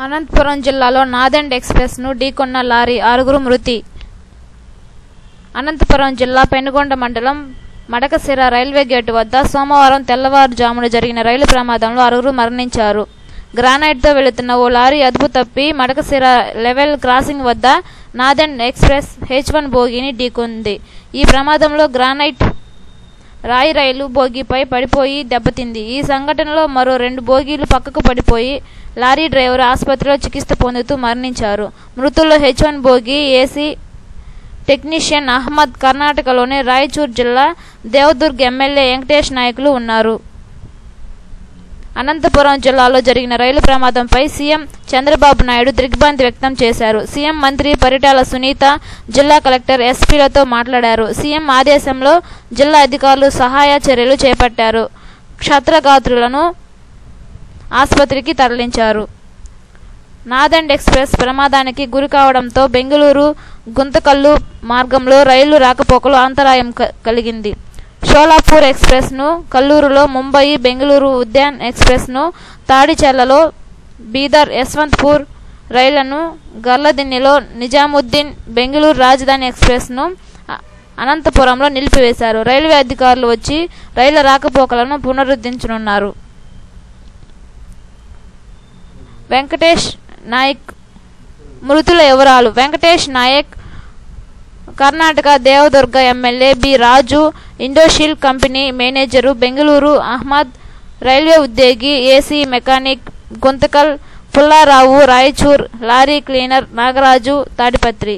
అనంతపురం జిల్లాలో నాదెండ్ ఎక్స్ప్రెస్ను ఢీకొన్న లారీ ఆరుగురు మృతి అనంతపురం జిల్లా పెనుగొండ మండలం మడకశిర రైల్వే గేటు వద్ద సోమవారం తెల్లవారుజామున జరిగిన రైలు ప్రమాదంలో ఆరుగురు మరణించారు గ్రానైట్తో వెళుతున్న ఓ లారీ అదుపు తప్పి మడకశిర లెవెల్ క్రాసింగ్ వద్ద నాదెండ్ ఎక్స్ప్రెస్ హెచ్ వన్ బోగీని ఢీకొంది ఈ ప్రమాదంలో గ్రానైట్ రాయి రైలు బోగీపై పడిపోయి దెబ్బతింది ఈ సంఘటనలో మరో రెండు బోగీలు పక్కకు పడిపోయి లారీ డ్రైవర్ ఆసుపత్రిలో చికిత్స పొందుతూ మరణించారు మృతుల్లో H one bogie AC technician Ahmad కర్ణాటకలోని రాయచూర్ జిల్లా దేవదుర్గ్ ఎమ్మెల్యే వెంకటేష్ నాయకులు ఉన్నారు అనంతపురం జిల్లాలో జరిగిన రైలు ప్రమాదంపై సీఎం చంద్రబాబు నాయుడు దిగ్భ్రాంతి వ్యక్తం చేశారు సీఎం మంత్రి పరిటాల సునీత జిల్లా కలెక్టర్ ఎస్పీలతో మాట్లాడారు సీఎం ఆదేశంలో జిల్లా అధికారులు సహాయ చర్యలు చేపట్టారు క్షత్రగాత్రులను ఆసుపత్రికి తరలించారు నాదెండ్ ఎక్స్ప్రెస్ ప్రమాదానికి గురి కావడంతో బెంగళూరు గుంతకల్లు మార్గంలో రైలు రాకపోకలు అంతరాయం క- కలిగింది షోలాపూర్ ఎక్స్ప్రెస్ను కల్లూరులో ముంబై బెంగళూరు ఉద్యాన్ ఎక్స్ప్రెస్ను తాడిచెర్లలో బీదర్ యశ్వంత్పూర్ రైళ్లను గర్లదిన్నెలో నిజాముద్దీన్ బెంగళూరు రాజధాని ఎక్స్ప్రెస్ను అ- అనంతపురంలో నిలిపివేశారు రైల్వే అధికారులు వచ్చి రైళ్ల రాకపోకలను పునరుద్ధరించనున్నారు వెంకటేష్ నాయక్ మృతుల వివరాలు Venkatesh Nayak Karnataka Devadurga MLA B Raju Indoshil company manager Bengaluru Ahmad railway ఉద్యోగి AC mechanic Guntakal Pullarao Raichur lorry cleaner Nagaraju Tadipatri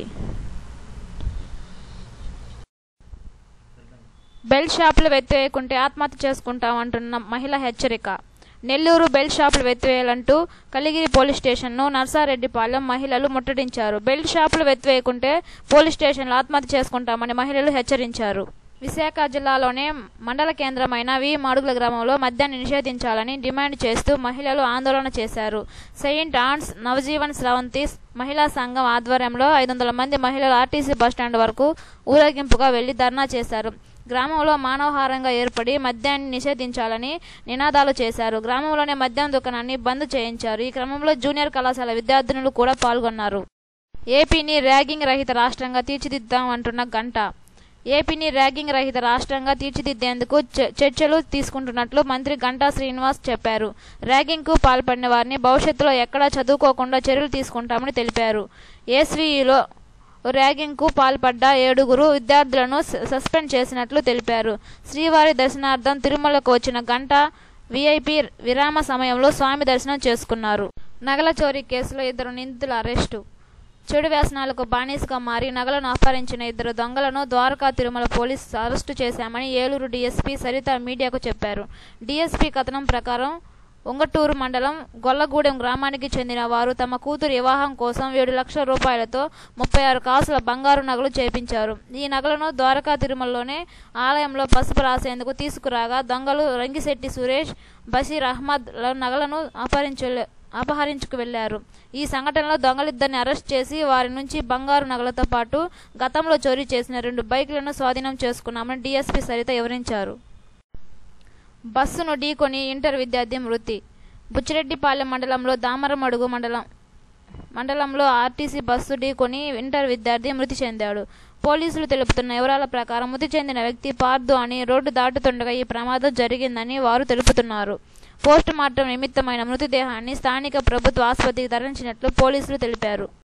belt షాపులు వెత్తివేయకుంటే ఆత్మహత్య చేసుకుంటామంటున్న మహిళ హెచ్చరిక నెల్లూరు బెల్ట్ షాపులు వెత్తివేయాలంటూ కలిగిరి పోలీస్ స్టేషన్ను నర్సారెడ్డిపాలెం మహిళలు ముట్టడించారు బెల్ట్ షాపులు వెత్తివేయకుంటే పోలీస్ స్టేషన్లో ఆత్మహత్య చేసుకుంటామని మహిళలు హెచ్చరించారు విశాఖ జిల్లాలోనే మండల కేంద్రమైన వి మాడుగుల గ్రామంలో మద్యాన్ని నిషేధించాలని డిమాండ్ చేస్తూ మహిళలు ఆందోళన చేశారు సెయింట్ ఆన్స్ నవజీవన్ స్రవంతి మహిళా సంఘం ఆధ్వర్యంలో ఐదు వందల మంది మహిళలు ఆర్టీసీ బస్టాండ్ వరకు ఊరేగింపుగా వెళ్లి ధర్నా చేశారు గ్రామంలో మానవహారంగా ఏర్పడి మద్యాన్ని నిషేధించాలని నినాదాలు చేశారు గ్రామంలోనే మద్యం దుకాణాన్ని బంద్ చేయించారు ఈ క్రమంలో జూనియర్ కళాశాల విద్యార్థినులు కూడా పాల్గొన్నారు ఏపీని ర్యాగింగ్ రహిత రాష్ట్రంగా తీర్చిదిద్దాం అంటున్న గంట ఏపీని ర్యాగింగ్ రహిత రాష్ట్రంగా తీర్చిదిద్దేందుకు చ- చర్చలు తీసుకుంటున్నట్లు మంత్రి గంటా శ్రీనివాస్ చెప్పారు ర్యాగింగ్కు పాల్పడిన వారిని భవిష్యత్తులో ఎక్కడా చదువుకోకుండా చర్యలు తీసుకుంటామని తెలిపారు ఏస్వీఈలో ర్యాగింగ్కు పాల్పడ్డ ఏడుగురు విద్యార్థులను స- సస్పెండ్ చేసినట్లు తెలిపారు శ్రీవారి దర్శనార్థం తిరుమలకు వచ్చిన గంట వీఐపీ విరామ సమయంలో స్వామి దర్శనం చేసుకున్నారు నగల చోరీ కేసులో ఇద్దరు నిందితుల అరెస్టు చెడు వ్యసనాలకు బానిసగా మారి నగలను అపహరించిన ఇద్దరు దొంగలను ద్వారకా తిరుమల పోలీస్ అరెస్టు చేశామని ఏలూరు డీఎస్పీ సరిత మీడియాకు చెప్పారు డీఎస్పీ కథనం ప్రకారం ఉంగటూరు మండలం గొల్లగూడెం గ్రామానికి చెందిన వారు తమ కూతురు వివాహం కోసం ఏడు లక్షల రూపాయలతో ముప్పై ఆరు కాసుల బంగారు నగలు చేపించారు ఈ నగలను ద్వారకా తిరుమలలోనే ఆలయంలో పసుపు రాసేందుకు తీసుకురాగా దొంగలు రంగిశెట్టి సురేష్ బషీర్ అహ్మద్ ల నగలను అపహరించలే అపహరించుకు వెళ్లారు ఈ సంఘటనలో దొంగలిద్దరిని అరెస్ట్ చేసి వారి నుంచి బంగారు నగలతో పాటు గతంలో చోరీ చేసిన రెండు బైకులను స్వాధీనం చేసుకున్నామని డీఎస్పీ సరిత వివరించారు బస్సును ఢీకొని ఇంటర్ విద్యార్థి మృతి బుచ్చిరెడ్డిపాలెం మండలంలో దామరమడుగు మండలం మండలంలో ఆర్టీసీ బస్సు ఢీకొని ఇంటర్ విద్యార్థి మృతి చెందాడు పోలీసులు తెలుపుతున్న వివరాల ప్రకారం మృతి చెందిన వ్యక్తి పార్దు అని రోడ్డు దాటుతుండగా ఈ ప్రమాదం జరిగిందని వారు తెలుపుతున్నారు పోస్ట్ మార్టం నిమిత్తమైన మృతదేహాన్ని స్థానిక ప్రభుత్వ ఆసుపత్రికి తరలించినట్లు పోలీసులు తెలిపారు